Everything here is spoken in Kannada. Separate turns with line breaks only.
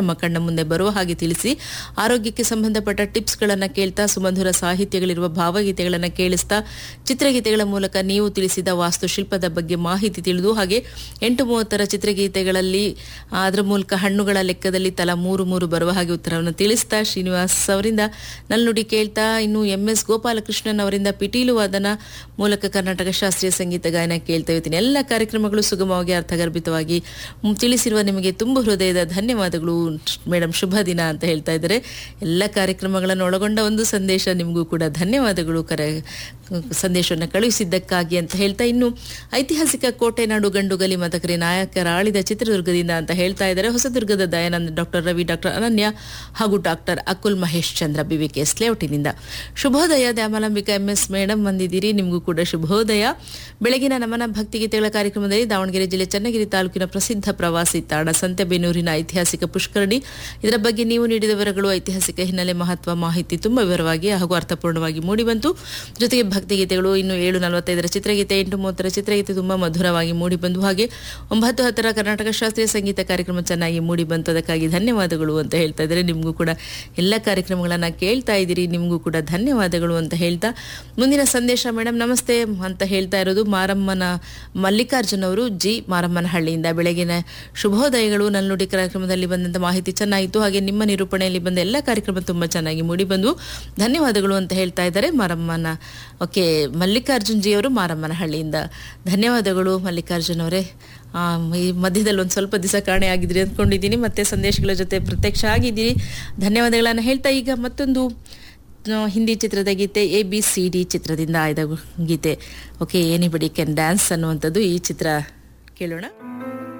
ನಮ್ಮ ಕಣ್ಣ ಮುಂದೆ ಬರುವ ಹಾಗೆ ತಿಳಿಸಿ ಆರೋಗ್ಯಕ್ಕೆ ಸಂಬಂಧಪಟ್ಟ ಟಿಪ್ಸ್ಗಳನ್ನು ಕೇಳ್ತಾ ಸುಮಧುರ ಸಾಹಿತ್ಯಗಳಿರುವ ಭಾವಗೀತೆಗಳನ್ನು ಕೇಳಿಸ್ತಾ ಚಿತ್ರಗೀತೆಗಳ ಮೂಲಕ ನೀವು ತಿಳಿಸಿದ ವಾಸ್ತುಶಿಲ್ಪದ ಬಗ್ಗೆ ಮಾಹಿತಿ ತಿಳಿದು ಹಾಗೆ ಎಂಟು ಮೂವತ್ತರ ಚಿತ್ರಗೀತೆಗಳಲ್ಲಿ ಅದರ ಮೂಲಕ ಹಣ್ಣುಗಳ ಲೆಕ್ಕದಲ್ಲಿ ತಲಾ ಮೂರು ಮೂರು ಬರುವ ಹಾಗೆ ಉತ್ತರವನ್ನು ತಿಳಿಸ್ತಾ ಶ್ರೀನಿವಾಸ್ ಅವರಿಂದ ನಲ್ನುಡಿ ಕೇಳ್ತಾ ಇನ್ನು ಎಂ ಎಸ್ ಗೋಪಾಲಕೃಷ್ಣನ್ ಅವರಿಂದ ಪಿಟೀಲು ವಾದನ ಮೂಲಕ ಕರ್ನಾಟಕ ಶಾಸ್ತ್ರೀಯ ಸಂಗೀತ ಗಾಯನ ಕೇಳ್ತಾ ಇರ್ತೀನಿ ಎಲ್ಲ ಕಾರ್ಯಕ್ರಮಗಳು ಸುಗಮವಾಗಿ ಅರ್ಥಗರ್ಭಿತವಾಗಿ ಮ್, ತಿಳಿಸಿರುವ ನಿಮಗೆ ತುಂಬ ಹೃದಯದ ಧನ್ಯವಾದಗಳು ಮೇಡಮ್ ಶುಭ ದಿನ ಅಂತ ಹೇಳ್ತಾ ಇದ್ದಾರೆ ಎಲ್ಲ ಕಾರ್ಯಕ್ರಮಗಳನ್ನು ಒಳಗೊಂಡ ಒಂದು ಸಂದೇಶ ನಿಮಗೂ ಕೂಡ ಧನ್ಯವಾದಗಳು ಕರೆ ಸಂದೇಶವನ್ನು ಕಳುಹಿಸಿದ್ದಕ್ಕಾಗಿ ಅಂತ ಹೇಳ್ತಾ ಇನ್ನು ಐತಿಹಾಸಿಕ ಕೋಟೆ ನಾಡು ಗಂಡುಗಲಿ ಮತಕರಿ ನಾಯಕರ ಆಳಿದ ಚಿತ್ರದುರ್ಗದಿಂದ ಅಂತ ಹೇಳ್ತಾ ಇದ್ದಾರೆ ಹೊಸದುರ್ಗದ ದಯಾನಂದ ಡಾಕ್ಟರ್ ರವಿ ಡಾಕ್ಟರ್ ಅನನ್ಯ ಹಾಗೂ ಡಾಕ್ಟರ್ ಅಕುಲ್ ಮಹೇಶ್ ಚಂದ್ರ ಬಿವಿಕೆ ಸ್ಲೇಔಟಿನಿಂದ ಶುಭೋದಯ ದ್ಯಾಮಲಾಂಬಿಕಾ ಎಂ ಎಸ್ ಮೇಡಮ್ ಬಂದಿದ್ದೀರಿ ನಿಮಗೂ ಕೂಡ ಶುಭೋದಯ ಬೆಳಗಿನ ನಮನ ಭಕ್ತಿಗೀತೆಗಳ ಕಾರ್ಯಕ್ರಮದಲ್ಲಿ ದಾವಣಗೆರೆ ಜಿಲ್ಲೆ ಚನ್ನಗಿರಿ ತಾಲೂಕಿನ ಪ್ರಸಿದ್ಧ ಪ್ರವಾಸಿ ತಾಣ ಸಂತೆಬೆನ್ನೂರಿನ ಐತಿಹಾಸಿಕ ಪುಷ್ಕರಣಿ ಇದರ ಬಗ್ಗೆ ನೀವು ನೀಡಿದ ವಿವರಗಳು ಐತಿಹಾಸಿಕ ಹಿನ್ನೆಲೆ ಮಹತ್ವ ಮಾಹಿತಿ ತುಂಬ ವಿವರವಾಗಿ ಹಾಗೂ ಅರ್ಥಪೂರ್ಣವಾಗಿ ಮೂಡಿಬಂತು ಜೊತೆಗೆ ಭಕ್ತಿಗೀತೆಗಳು ಇನ್ನು ಏಳು ನಲವತ್ತೈದರ ಚಿತ್ರಗೀತೆ ಎಂಟು ಮೂವತ್ತರ ಚಿತ್ರಗೀತೆ ತುಂಬಾ ಮಧುರವಾಗಿ ಮೂಡಿಬಂದು ಹಾಗೆ ಒಂಬತ್ತು ಹತ್ತರ ಕರ್ನಾಟಕ ಶಾಸ್ತ್ರೀಯ ಸಂಗೀತ ಕಾರ್ಯಕ್ರಮ ಚೆನ್ನಾಗಿ ಮೂಡಿಬಂತು ಅದಕ್ಕಾಗಿ ಧನ್ಯವಾದಗಳು ಅಂತ ಹೇಳ್ತಾ ಇದ್ದಾರೆ ನಿಮಗೂ ಕೂಡ ಎಲ್ಲ ಕಾರ್ಯಕ್ರಮಗಳನ್ನ ಕೇಳ್ತಾ ಇದ್ದೀರಿ ನಿಮಗೂ ಕೂಡ ಧನ್ಯವಾದಗಳು ಅಂತ ಹೇಳ್ತಾ ಮುಂದಿನ ಸಂದೇಶ ಮೇಡಮ್ ನಮಸ್ತೆ ಅಂತ ಹೇಳ್ತಾ ಇರೋದು ಮಾರಮ್ಮನ ಮಲ್ಲಿಕಾರ್ಜುನ್ ಅವರು ಜಿ ಮಾರಮ್ಮನ ಹಳ್ಳಿಯಿಂದ ಬೆಳಗಿನ ಶುಭೋದಯಗಳು ನಲ್ನುಡಿ ಕಾರ್ಯಕ್ರಮದಲ್ಲಿ ಬಂದಂತ ಮಾಹಿತಿ ಚೆನ್ನಾಗಿತ್ತು ಹಾಗೆ ನಿಮ್ಮ ನಿರೂಪಣೆಯಲ್ಲಿ ಬಂದ ಎಲ್ಲ ಕಾರ್ಯಕ್ರಮ ತುಂಬಾ ಚೆನ್ನಾಗಿ ಮೂಡಿಬಂದು ಧನ್ಯವಾದಗಳು ಅಂತ ಹೇಳ್ತಾ ಇದ್ದಾರೆ ಮಾರಮ್ಮನ ಓಕೆ ಮಲ್ಲಿಕಾರ್ಜುನ್ ಜಿ ಅವರು ಮಾರಮ್ಮನ ಹಳ್ಳಿಯಿಂದ ಧನ್ಯವಾದಗಳು ಮಲ್ಲಿಕಾರ್ಜುನ್ ಅವರೇ ಆ, ಈ ಮಧ್ಯದಲ್ಲಿ ಒಂದು ಸ್ವಲ್ಪ ದಿವಸ ಕಾಣೆ ಆಗಿದ್ರಿ ಅಂದ್ಕೊಂಡಿದ್ದೀನಿ ಮತ್ತೆ ಸಂದೇಶಗಳ ಜೊತೆ ಪ್ರತ್ಯಕ್ಷ ಆಗಿದ್ದೀರಿ ಧನ್ಯವಾದಗಳನ್ನು ಹೇಳ್ತಾ ಈಗ ಮತ್ತೊಂದು ಆ, ಹಿಂದಿ ಚಿತ್ರದ ಗೀತೆ ಎ ಬಿ ಸಿ ಡಿ ಚಿತ್ರದಿಂದ ಆಯ್ದ ಗೀತೆ ಓಕೆ ಎನಿಬಡಿ ಕ್ಯಾನ್ ಡ್ಯಾನ್ಸ್ ಅನ್ನುವಂಥದ್ದು ಈ ಚಿತ್ರ ಕೇಳೋಣ